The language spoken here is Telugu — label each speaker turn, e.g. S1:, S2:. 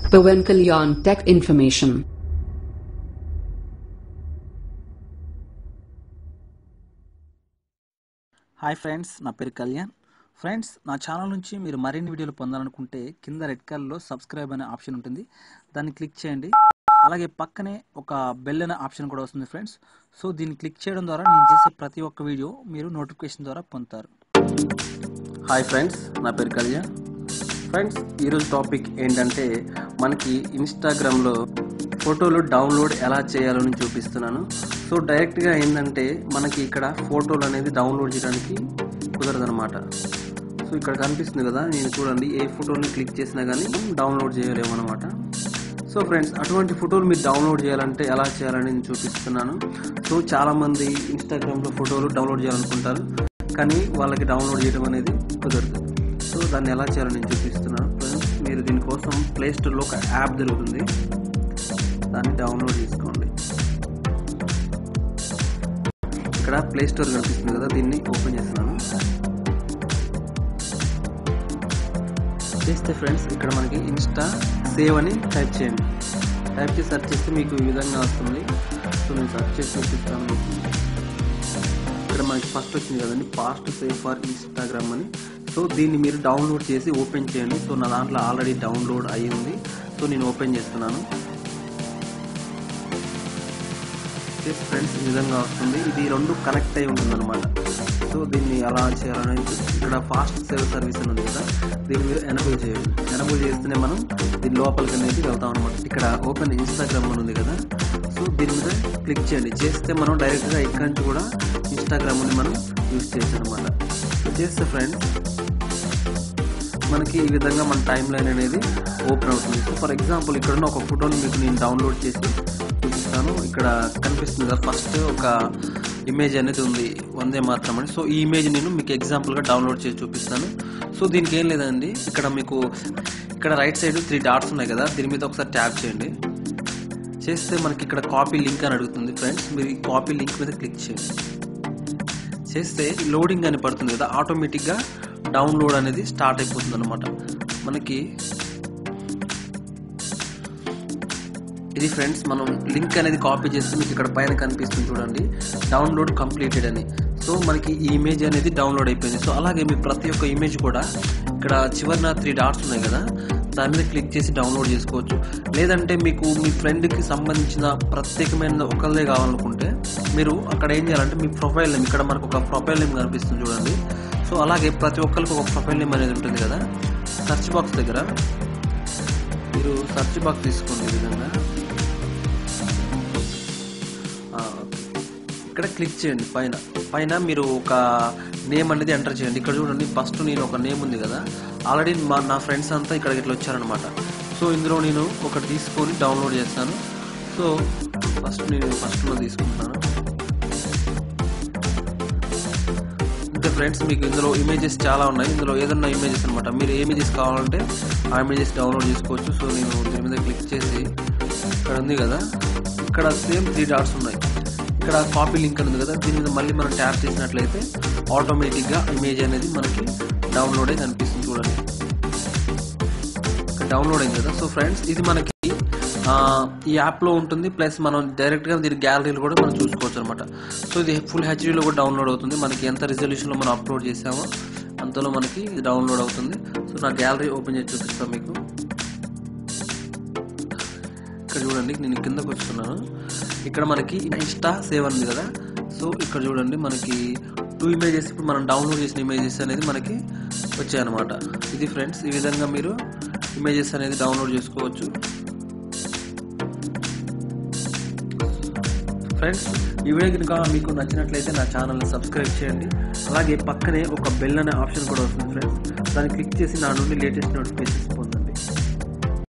S1: Pawan Kalyan Tech Information.
S2: Hi friends నా పేరు కళ్యాణ్ ఫ్రెండ్స్ నా ఛానల్ నుంచి మీరు మరిన్ని వీడియోలు పొందాలనుకుంటే కింద రెడ్ కలర్లో సబ్స్క్రైబ్ అనే ఆప్షన్ ఉంటుంది దాన్ని క్లిక్ చేయండి అలాగే పక్కనే ఒక బెల్ అనే ఆప్షన్ కూడా వస్తుంది ఫ్రెండ్స్ సో దీన్ని క్లిక్ చేయడం ద్వారా నేను చేసే ప్రతి ఒక్క వీడియో మీరు నోటిఫికేషన్ ద్వారా పొందుతారు హాయ్ ఫ్రెండ్స్ నా పేరు కళ్యాణ్ ఫ్రెండ్స్ ఈరోజు టాపిక్ ఏంటంటే మనకి ఇన్స్టాగ్రామ్లో ఫోటోలు డౌన్లోడ్ ఎలా చేయాలో నేను చూపిస్తున్నాను సో డైరెక్ట్గా ఏంటంటే మనకి ఇక్కడ ఫోటోలు అనేది డౌన్లోడ్ చేయడానికి కుదరదనమాట సో ఇక్కడ కనిపిస్తుంది కదా నేను చూడండి ఏ ఫోటోని క్లిక్ చేసినా కానీ డౌన్లోడ్ చేయలేము అనమాట సో ఫ్రెండ్స్ అటువంటి ఫోటోలు మీరు డౌన్లోడ్ చేయాలంటే ఎలా చేయాలని నేను చూపిస్తున్నాను సో చాలామంది ఇన్స్టాగ్రామ్లో ఫోటోలు డౌన్లోడ్ చేయాలనుకుంటారు కానీ వాళ్ళకి డౌన్లోడ్ చేయడం అనేది కుదరదు సో దాన్ని ఎలా చేయాలని నేను చూపిస్తున్నాను ఫ్రెండ్స్ మీరు దీనికోసం ప్లే స్టోర్లో ఒక యాప్ దొరుకుతుంది దాన్ని డౌన్లోడ్ చేసుకోండి ఇక్కడ ప్లే స్టోర్ కనిపిస్తుంది కదా దీన్ని ఓపెన్ చేస్తున్నాను చేస్తే ఫ్రెండ్స్ ఇక్కడ మనకి ఇన్స్టా సేవ్ అని టైప్ చేయండి టైప్ చేసి సెర్చ్ చేస్తే మీకు ఈ విధంగా వస్తుంది సో నేను సెర్చ్ చేసి చూపిస్తాను మీకు ఇక్కడ మనకి ఫస్ట్ వచ్చింది కదండి ఫాస్ట్ సేవ్ ఫర్ ఇన్స్టాగ్రామ్ అని సో దీన్ని మీరు డౌన్లోడ్ చేసి ఓపెన్ చేయండి సో నా దాంట్లో ఆల్రెడీ డౌన్లోడ్ అయ్యింది సో నేను ఓపెన్ చేస్తున్నాను చేసి ఫ్రెండ్స్ ఈ విధంగా వస్తుంది ఇది రెండు కనెక్ట్ అయి ఉంటుంది అనమాట సో దీన్ని ఎలా చేయాలని ఇక్కడ ఫాస్ట్ సేవ్ సర్వీస్ అని ఉంది కదా దీన్ని మీరు ఎనబుల్ చేయండి ఎనబుల్ చేస్తేనే మనం దీని లోపలికి అనేది వెళ్తాం అనమాట ఇక్కడ ఓపెన్ ఇన్స్టాగ్రామ్ అని ఉంది కదా సో దీని మీద క్లిక్ చేయండి చేస్తే మనం డైరెక్ట్గా ఇక్కడి నుంచి కూడా ఇన్స్టాగ్రామ్ని మనం యూజ్ చేయొచ్చు అనమాట చేస్తే ఫ్రెండ్స్ మనకి ఈ విధంగా మన టైం లైన్ అనేది ఓపెన్ అవుతుంది సో ఫర్ ఎగ్జాంపుల్ ఇక్కడ ఉన్న ఒక ఫోటోని మీకు నేను డౌన్లోడ్ చేసి చూపిస్తాను ఇక్కడ కనిపిస్తుంది కదా ఫస్ట్ ఒక ఇమేజ్ అనేది ఉంది వందే మాత్రం అని సో ఈ ఇమేజ్ నేను మీకు ఎగ్జాంపుల్గా డౌన్లోడ్ చేసి చూపిస్తాను సో దీనికి ఏం లేదండి ఇక్కడ మీకు ఇక్కడ రైట్ సైడ్ త్రీ డాట్స్ ఉన్నాయి కదా దీని మీద ఒకసారి ట్యాప్ చేయండి చేస్తే మనకి ఇక్కడ కాపీ లింక్ అని అడుగుతుంది ఫ్రెండ్స్ మీరు ఈ కాపీ లింక్ మీద క్లిక్ చేయండి చేస్తే లోడింగ్ అని పడుతుంది కదా ఆటోమేటిక్గా డౌన్లోడ్ అనేది స్టార్ట్ అయిపోతుంది అనమాట మనకి ఇది ఫ్రెండ్స్ మనం లింక్ అనేది కాపీ చేస్తే మీకు ఇక్కడ పైన కనిపిస్తుంది చూడండి డౌన్లోడ్ కంప్లీటెడ్ అని సో మనకి ఈ ఇమేజ్ అనేది డౌన్లోడ్ అయిపోయింది సో అలాగే మీ ప్రతి ఒక్క ఇమేజ్ కూడా ఇక్కడ చివరిన త్రీ డాట్స్ ఉన్నాయి కదా దాని మీద క్లిక్ చేసి డౌన్లోడ్ చేసుకోవచ్చు లేదంటే మీకు మీ ఫ్రెండ్కి సంబంధించిన ప్రత్యేకమైన ఒకళ్ళే కావాలనుకుంటే మీరు అక్కడ ఏం చేయాలంటే మీ ప్రొఫైల్ నేమ్ ఇక్కడ మనకు ఒక ప్రొఫైల్ నేమ్ కనిపిస్తుంది చూడండి సో అలాగే ప్రతి ఒక్కరికి ఒక ప్రొఫైల్ నేమ్ అనేది ఉంటుంది కదా సెర్చ్ బాక్స్ దగ్గర మీరు సెర్చ్ బాక్స్ తీసుకోండి ఈ విధంగా ఆ, ఇక్కడ క్లిక్ చేయండి పైన పైన మీరు ఒక నేమ్ అనేది ఎంటర్ చేయండి ఇక్కడ చూడండి ఫస్ట్ నేను ఒక నేమ్ ఉంది కదా ఆల్రెడీ మా నా ఫ్రెండ్స్ అంతా ఇక్కడ ఇట్లా వచ్చారనమాట సో ఇందులో నేను ఒకటి తీసుకొని డౌన్లోడ్ చేస్తాను సో ఫస్ట్ నేను ఫస్ట్లో తీసుకుంటున్నాను ఇంకా ఫ్రెండ్స్ మీకు ఇందులో ఇమేజెస్ చాలా ఉన్నాయి ఇందులో ఏదన్నా ఇమేజెస్ అనమాట మీరు ఏ ఇమేజెస్ కావాలంటే ఆ ఇమేజెస్ డౌన్లోడ్ చేసుకోవచ్చు సో నేను దీని మీద క్లిక్ చేసి ఇక్కడ ఉంది కదా ఇక్కడ సేమ్ త్రీ డాట్స్ ఉన్నాయి ఇక్కడ కాపీ లింక్ అని ఉంది కదా దీని మీద మళ్ళీ మనం ట్యాప్ చేసినట్లయితే ఆటోమేటిక్గా ఇమేజ్ అనేది మనకి డౌన్లోడ్ అయి కనిపిస్తుంది చూడండి ఇక్కడ డౌన్లోడ్ అయింది కదా సో ఫ్రెండ్స్ ఇది మనకి ఆ, ఈ యాప్లో ఉంటుంది ప్లస్ మనం డైరెక్ట్గా దీని గ్యాలరీలో కూడా మనం చూసుకోవచ్చు అనమాట సో ఇది ఫుల్ హెచ్డీలో కూడా డౌన్లోడ్ అవుతుంది మనకి ఎంత రిజల్యూషన్లో మనం అప్లోడ్ చేసామో అంతలో మనకి ఇది డౌన్లోడ్ అవుతుంది సో నా గ్యాలరీ ఓపెన్ చేసి చూపిస్తాను మీకు ఇక్కడ చూడండి నేను కిందకు వస్తున్నాను ఇక్కడ మనకి ఇన్స్టా సేవ్ ఉంది కదా సో ఇక్కడ చూడండి మనకి టూ ఇమేజెస్ ఇప్పుడు మనం డౌన్లోడ్ చేసిన ఇమేజెస్ అనేది మనకి వచ్చాయన్నమాట ఇది ఫ్రెండ్స్ ఈ విధంగా మీరు ఇమేజెస్ అనేది డౌన్లోడ్ చేసుకోవచ్చు ఫ్రెండ్స్ ఈ వీడియో కనుక మీకు నచ్చినట్లయితే నా ఛానల్ని సబ్స్క్రైబ్ చేయండి అలాగే పక్కనే ఒక బెల్ అనే ఆప్షన్ కూడా వస్తుంది ఫ్రెండ్స్ దాన్ని క్లిక్ చేసి నా నుండి లేటెస్ట్ నోటిఫికేషన్స్ పొందండి